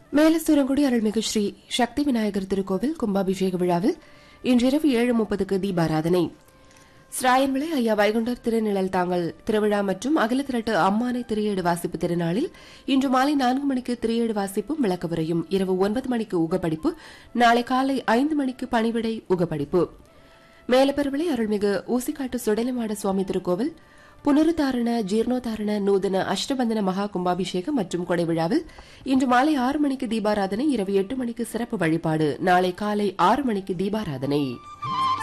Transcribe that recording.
மேலசூரங்குடி அருள்மிகு ஸ்ரீ சக்தி விநாயகர் திருக்கோவில் கும்பாபிஷேக விழாவில் இன்றிரவு ஏழு முப்பதுக்கு தீபாராதனை ஸ்ராயன்விளை ஐயா வைகுண்டர் திருநிழல் தாங்கள் திருவிழா மற்றும் அகில திரட்டு அம்மானை திரியேடு வாசிப்பு திருநாளில் இன்று மாலை நான்கு மணிக்கு திரியேடு வாசிப்பும் விளக்கவுரையும் இரவு ஒன்பது மணிக்கு உகப்படிப்பு நாளை காலை ஐந்து மணிக்கு பணிவிடை உகப்படிப்பு மேலப்பெருவிளை அருள்மிகு ஊசிக்காட்டு சுடலிமாட சுவாமி திருக்கோவில் புனருத்தாரண ஜீர்ணோத்தாரண நூதன அஷ்டபந்தன மகா கும்பாபிஷேகம் மற்றும் கொடை விழாவில் இன்று மாலை ஆறு மணிக்கு தீபாராதனை இரவு எட்டு மணிக்கு சிறப்பு வழிபாடு நாளை காலை ஆறு மணிக்கு தீபாராதனை